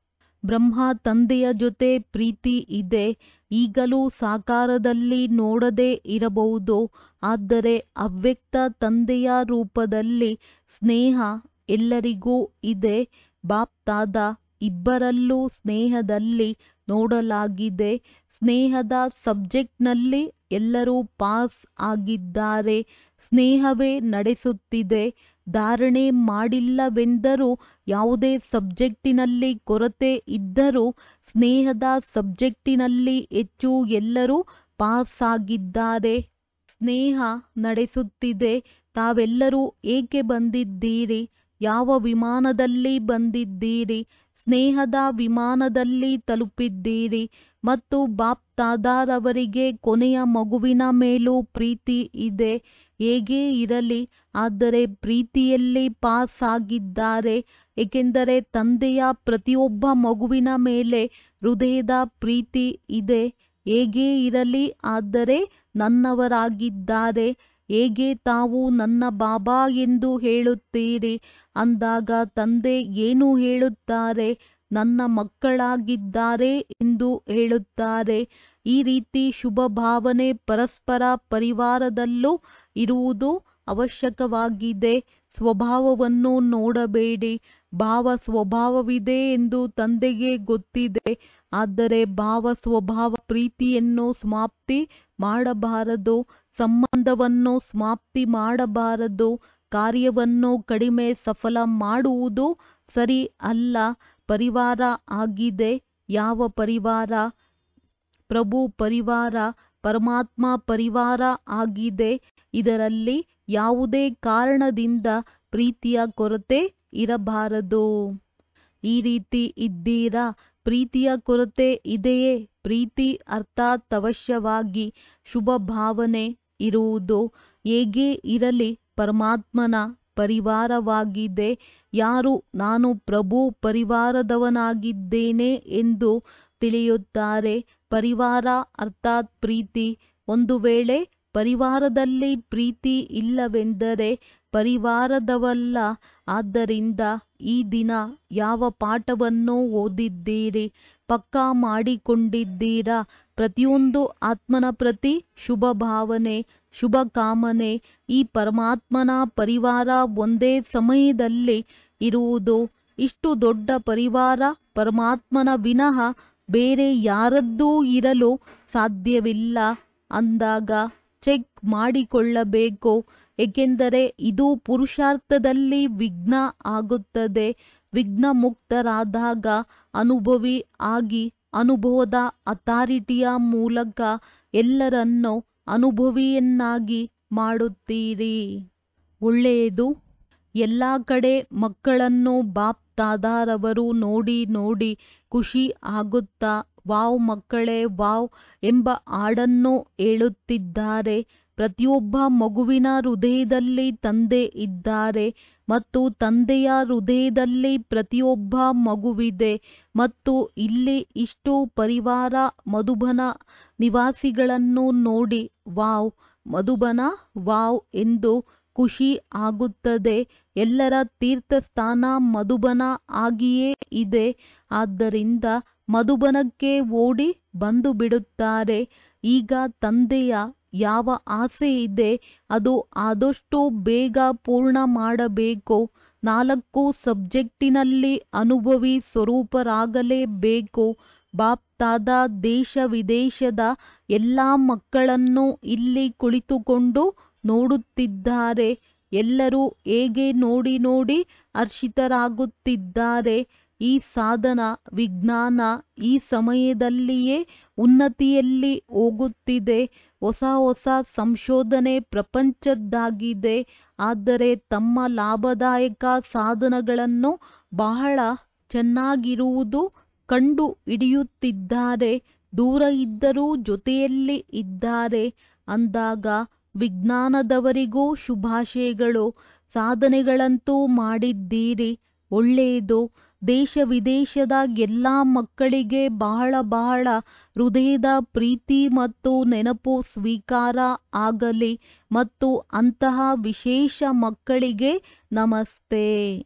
Speaker 1: ಬ್ರಹ್ಮ ತಂದೆಯ ಜೊತೆ ಪ್ರೀತಿ ಇದೆ ಈಗಲೂ ಸಾಕಾರದಲ್ಲಿ ನೋಡದೇ ಇರಬಹುದು ಆದರೆ ಅವ್ಯಕ್ತ ತಂದೆಯ ರೂಪದಲ್ಲಿ ಸ್ನೇಹ ಎಲ್ಲರಿಗೂ ಇದೆ ಬಾಪ್ ದಾದ ಇಬ್ಬರಲ್ಲೂ ಸ್ನೇಹದಲ್ಲಿ ನೋಡಲಾಗಿದೆ ಸ್ನೇಹದ ಸಬ್ಜೆಕ್ಟ್ನಲ್ಲಿ ಎಲ್ಲರೂ ಪಾಸ್ ಆಗಿದ್ದಾರೆ ಸ್ನೇಹವೇ ನಡೆಸುತ್ತಿದೆ ಧಾರಣೆ ಮಾಡಿಲ್ಲವೆಂದರೂ ಯಾವುದೇ ಸಬ್ಜೆಕ್ಟಿನಲ್ಲಿ ಕೊರತೆ ಇದ್ದರೂ ಸ್ನೇಹದ ಸಬ್ಜೆಕ್ಟಿನಲ್ಲಿ ಹೆಚ್ಚು ಎಲ್ಲರೂ ಪಾಸ್ ಆಗಿದ್ದಾರೆ ಸ್ನೇಹ ನಡೆಸುತ್ತಿದೆ ತಾವೆಲ್ಲರೂ ಏಕೆ ಬಂದಿದ್ದೀರಿ ಯಾವ ವಿಮಾನದಲ್ಲಿ ಬಂದಿದ್ದೀರಿ ಸ್ನೇಹದ ವಿಮಾನದಲ್ಲಿ ತಲುಪಿದ್ದೀರಿ ಮತ್ತು ಬಾಪ್ ದಾದಾರವರಿಗೆ ಕೊನೆಯ ಮಗುವಿನ ಮೇಲೂ ಪ್ರೀತಿ ಇದೆ ಹೇಗೇ ಇರಲಿ ಆದರೆ ಪ್ರೀತಿಯಲ್ಲಿ ಪಾಸ್ ಆಗಿದ್ದಾರೆ ಏಕೆಂದರೆ ತಂದೆಯ ಪ್ರತಿಯೊಬ್ಬ ಮಗುವಿನ ಮೇಲೆ ಹೃದಯದ ಪ್ರೀತಿ ಇದೆ ಹೇಗೇ ಇರಲಿ ಆದರೆ ನನ್ನವರಾಗಿದ್ದಾರೆ ಹೇಗೆ ತಾವು ನನ್ನ ಬಾಬಾ ಎಂದು ಹೇಳುತ್ತೀರಿ ಅಂದಾಗ ತಂದೆ ಏನು ಹೇಳುತ್ತಾರೆ ನನ್ನ ಮಕ್ಕಳಾಗಿದ್ದಾರೆ ಎಂದು ಹೇಳುತ್ತಾರೆ ಈ ರೀತಿ ಶುಭ ಭಾವನೆ ಪರಸ್ಪರ ಪರಿವಾರದಲ್ಲೂ ಇರುವುದು ಅವಶ್ಯಕವಾಗಿದೆ ಸ್ವಭಾವವನ್ನು ನೋಡಬೇಡಿ ಭಾವ ಸ್ವಭಾವವಿದೆ ಎಂದು ತಂದೆಗೆ ಗೊತ್ತಿದೆ ಆದರೆ ಭಾವ ಸ್ವಭಾವ ಪ್ರೀತಿಯನ್ನು ಸಮಾಪ್ತಿ ಮಾಡಬಾರದು ಸಂಬಂಧವನ್ನು ಸಮಾಪ್ತಿ ಮಾಡಬಾರದು ಕಾರ್ಯವನ್ನು ಕಡಿಮೆ ಸಫಲ ಮಾಡುವುದು ಸರಿ ಅಲ್ಲ ಪರಿವಾರ ಆಗಿದೆ ಯಾವ ಪರಿವಾರ ಪ್ರಭು ಪರಿವಾರ ಪರಮಾತ್ಮ ಪರಿವಾರ ಆಗಿದೆ ಇದರಲ್ಲಿ ಯಾವುದೇ ಕಾರಣದಿಂದ ಪ್ರೀತಿಯ ಕೊರತೆ ಇರಬಾರದು ಈ ರೀತಿ ಇದ್ದೀರಾ ಪ್ರೀತಿಯ ಕೊರತೆ ಇದೆಯೇ ಪ್ರೀತಿ ಅರ್ಥಾತ್ ಅವಶ್ಯವಾಗಿ ಶುಭ ಭಾವನೆ ಇರುವುದು ಹೇಗೇ ಇರಲಿ ಪರಮಾತ್ಮನ ಪರಿವಾರವಾಗಿದೆ ಯಾರು ನಾನು ಪ್ರಭು ಪರಿವಾರದವನಾಗಿದ್ದೇನೆ ಎಂದು ತಿಳಿಯುತ್ತಾರೆ ಪರಿವಾರ ಅರ್ಥಾತ್ ಪ್ರೀತಿ ಒಂದು ವೇಳೆ ಪರಿವಾರದಲ್ಲಿ ಪ್ರೀತಿ ಇಲ್ಲವೆಂದರೆ ಪರಿವಾರದವಲ್ಲ ಆದ್ದರಿಂದ ಈ ದಿನ ಯಾವ ಪಾಠವನ್ನು ಓದಿದ್ದೀರಿ ಪಕ್ಕಾ ಮಾಡಿಕೊಂಡಿದ್ದೀರಾ ಪ್ರತಿಯೊಂದು ಆತ್ಮನ ಪ್ರತಿ ಶುಭ ಭಾವನೆ ಶುಭ ಕಾಮನೆ ಈ ಪರಮಾತ್ಮನ ಪರಿವಾರ ಒಂದೇ ಸಮಯದಲ್ಲಿ ಇರುವುದು ಇಷ್ಟು ದೊಡ್ಡ ಪರಿವಾರ ಪರಮಾತ್ಮನ ವಿನಃ ಬೇರೆ ಯಾರದ್ದೂ ಇರಲು ಸಾಧ್ಯವಿಲ್ಲ ಅಂದಾಗ ಚೆಕ್ ಮಾಡಿಕೊಳ್ಳಬೇಕು ಏಕೆಂದರೆ ಇದು ಪುರುಷಾರ್ಥದಲ್ಲಿ ವಿಘ್ನ ಆಗುತ್ತದೆ ವಿಘ್ನ ಮುಕ್ತರಾದಾಗ ಅನುಭವಿ ಆಗಿ ಅನುಭವದ ಅಥಾರಿಟಿಯ ಮೂಲಕ ಎಲ್ಲರನ್ನೂ ಅನುಭವಿಯನ್ನಾಗಿ ಮಾಡುತ್ತೀರಿ ಒಳ್ಳೆಯದು ಎಲ್ಲ ಕಡೆ ಮಕ್ಕಳನ್ನು ಬಾಪ್ ತಾದಾರವರು ನೋಡಿ ನೋಡಿ ಖುಷಿ ಆಗುತ್ತಾ ವಾವ್ ಮಕ್ಕಳೇ ವಾವ್ ಎಂಬ ಹಾಡನ್ನು ಹೇಳುತ್ತಿದ್ದಾರೆ ಪ್ರತಿಯೊಬ್ಬ ಮಗುವಿನ ಹೃದಯದಲ್ಲಿ ತಂದೆ ಇದ್ದಾರೆ ಮತ್ತು ತಂದೆಯ ಹೃದಯದಲ್ಲಿ ಪ್ರತಿಯೊಬ್ಬ ಮಗುವಿದೆ ಮತ್ತು ಇಲ್ಲಿ ಇಷ್ಟು ಪರಿವಾರ ಮಧುಬನ ನಿವಾಸಿಗಳನ್ನು ನೋಡಿ ವಾವ್ ಮಧುಬನ ವಾವ್ ಎಂದು ಖುಷಿ ಆಗುತ್ತದೆ ಎಲ್ಲರ ತೀರ್ಥಸ್ಥಾನ ಮಧುಬನ ಆಗಿಯೇ ಇದೆ ಆದ್ದರಿಂದ ಮಧುಬನಕ್ಕೆ ಓಡಿ ಬಂದು ಬಿಡುತ್ತಾರೆ ಈಗ ತಂದೆಯ ಯಾವ ಆಸೆ ಇದೆ ಅದು ಆದಷ್ಟು ಬೇಗ ಪೂರ್ಣ ಮಾಡಬೇಕು ನಾಲ್ಕು ಸಬ್ಜೆಕ್ಟಿನಲ್ಲಿ ಅನುಭವಿ ಸ್ವರೂಪರಾಗಲೇಬೇಕು ಬಾಪ್ ತಾದ ದೇಶ ವಿದೇಶದ ಎಲ್ಲ ಮಕ್ಕಳನ್ನು ಇಲ್ಲಿ ಕುಳಿತುಕೊಂಡು ನೋಡುತ್ತಿದ್ದಾರೆ ಎಲ್ಲರೂ ಹೇಗೆ ನೋಡಿ ನೋಡಿ ಹರ್ಷಿತರಾಗುತ್ತಿದ್ದಾರೆ ಈ ಸಾಧನ ವಿಜ್ಞಾನ ಈ ಸಮಯದಲ್ಲಿಯೇ ಉನ್ನತಿಯಲ್ಲಿ ಹೋಗುತ್ತಿದೆ ಹೊಸ ಹೊಸ ಸಂಶೋಧನೆ ಪ್ರಪಂಚದ್ದಾಗಿದೆ ಆದರೆ ತಮ್ಮ ಲಾಭದಾಯಕ ಸಾಧನಗಳನ್ನು ಬಹಳ ಚೆನ್ನಾಗಿರುವುದು ಕಂಡು ಹಿಡಿಯುತ್ತಿದ್ದಾರೆ ದೂರ ಇದ್ದರೂ ಜೊತೆಯಲ್ಲಿ ಇದ್ದಾರೆ ಅಂದಾಗ ವಿಜ್ಞಾನದವರಿಗೂ ಶುಭಾಶಯಗಳು ಸಾಧನೆಗಳಂತೂ ಮಾಡಿದ್ದೀರಿ ಒಳ್ಳೆಯದು ದೇಶ ವಿದೇಶದ ಎಲ್ಲ ಮಕ್ಕಳಿಗೆ ಬಹಳ ಬಹಳ ಹೃದಯದ ಪ್ರೀತಿ ಮತ್ತು ನೆನಪು ಸ್ವೀಕಾರ ಆಗಲಿ ಮತ್ತು ಅಂತಹ ವಿಶೇಷ ಮಕ್ಕಳಿಗೆ ನಮಸ್ತೆ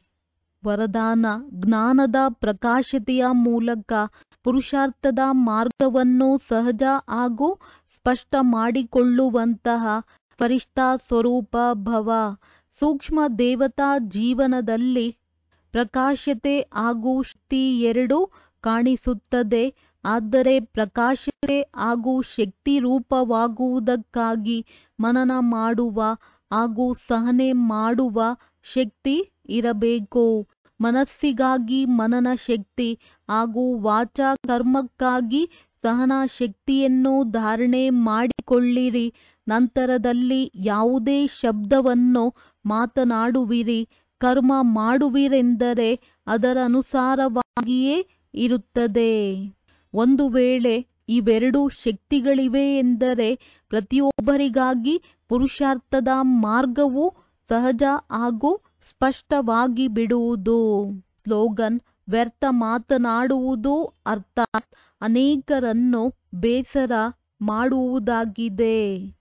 Speaker 1: ವರದಾನ ಜ್ಞಾನದ ಪ್ರಕಾಶತೆಯ ಮೂಲಕ ಪುರುಷಾರ್ಥದ ಮಾರ್ಗವನ್ನು ಸಹಜ ಹಾಗೂ ಸ್ಪಷ್ಟ ಮಾಡಿಕೊಳ್ಳುವಂತಹ ಫರಿಷ್ಠಾ ಸ್ವರೂಪ ಭವ ಸೂಕ್ಷ್ಮ ದೇವತಾ ಜೀವನದಲ್ಲಿ ಪ್ರಕಾಶತೆ ಹಾಗೂ ಶಕ್ತಿ ಎರಡೂ ಕಾಣಿಸುತ್ತದೆ ಆದರೆ ಪ್ರಕಾಶತೆ ಹಾಗೂ ಶಕ್ತಿ ರೂಪವಾಗುವುದಕ್ಕಾಗಿ ಮನನ ಮಾಡುವ ಹಾಗೂ ಸಹನೆ ಮಾಡುವ ಶಕ್ತಿ ಇರಬೇಕು ಮನಸ್ಸಿಗಾಗಿ ಮನನ ಶಕ್ತಿ ಹಾಗೂ ವಾಚಾ ಕರ್ಮಕ್ಕಾಗಿ ಸಹನಾ ಶಕ್ತಿಯನ್ನು ಧಾರಣೆ ಮಾಡಿಕೊಳ್ಳಿರಿ ನಂತರದಲ್ಲಿ ಯಾವುದೇ ಶಬ್ದವನ್ನು ಮಾತನಾಡುವಿರಿ ಕರ್ಮ ಮಾಡುವಿರೆಂದರೆ ಅದರ ಅನುಸಾರವಾಗಿಯೇ ಇರುತ್ತದೆ ಒಂದು ವೇಳೆ ಇವೆರಡು ಶಕ್ತಿಗಳಿವೆ ಎಂದರೆ ಪ್ರತಿಯೊಬ್ಬರಿಗಾಗಿ ಪುರುಷಾರ್ಥದ ಮಾರ್ಗವು ಸಹಜ ಹಾಗೂ ಸ್ಪಷ್ಟವಾಗಿ ಬಿಡುವುದು ಸ್ಲೋಗನ್ ವ್ಯರ್ಥ ಮಾತನಾಡುವುದು ಅರ್ಥಾತ್ ಅನೇಕರನ್ನು ಬೇಸರ ಮಾಡುವುದಾಗಿದೆ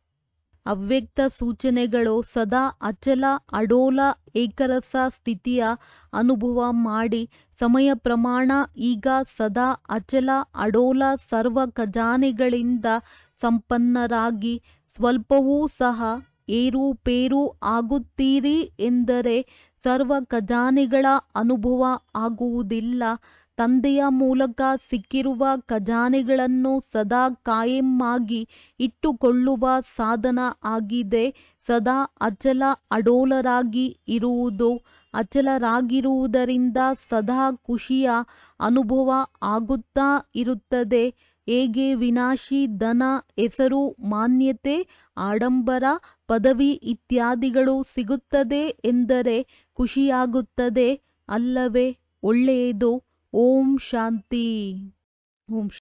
Speaker 1: ಅವ್ಯಕ್ತ ಸೂಚನೆಗಳು ಸದಾ ಅಚಲ ಅಡೋಲ ಏಕರಸ ಸ್ಥಿತಿಯ ಅನುಭವ ಮಾಡಿ ಸಮಯ ಪ್ರಮಾಣ ಈಗ ಸದಾ ಅಚಲ ಅಡೋಲ ಸರ್ವ ಖಜಾನೆಗಳಿಂದ ಸಂಪನ್ನರಾಗಿ ಸ್ವಲ್ಪವೂ ಸಹ ಏರುಪೇರು ಆಗುತ್ತೀರಿ ಎಂದರೆ ಸರ್ವ ಖಜಾನೆಗಳ ಅನುಭವ ಆಗುವುದಿಲ್ಲ ತಂದೆಯ ಮೂಲಕ ಸಿಕ್ಕಿರುವ ಖಜಾನೆಗಳನ್ನು ಸದಾ ಕಾಯಮ್ಮಾಗಿ ಇಟ್ಟುಕೊಳ್ಳುವ ಸಾಧನ ಆಗಿದೆ ಸದಾ ಅಚಲ ಅಡೋಲರಾಗಿ ಇರುವುದು ಅಚಲರಾಗಿರುವುದರಿಂದ ಸದಾ ಖುಷಿಯ ಅನುಭವ ಆಗುತ್ತಾ ಇರುತ್ತದೆ ಹೇಗೆ ವಿನಾಶಿ ಧನ ಹೆಸರು ಮಾನ್ಯತೆ ಆಡಂಬರ ಪದವಿ ಇತ್ಯಾದಿಗಳು ಸಿಗುತ್ತದೆ ಎಂದರೆ ಖುಷಿಯಾಗುತ್ತದೆ ಅಲ್ಲವೇ ಒಳ್ಳೆಯದು ಓಂ ಶಾಂತಿ ಓಂ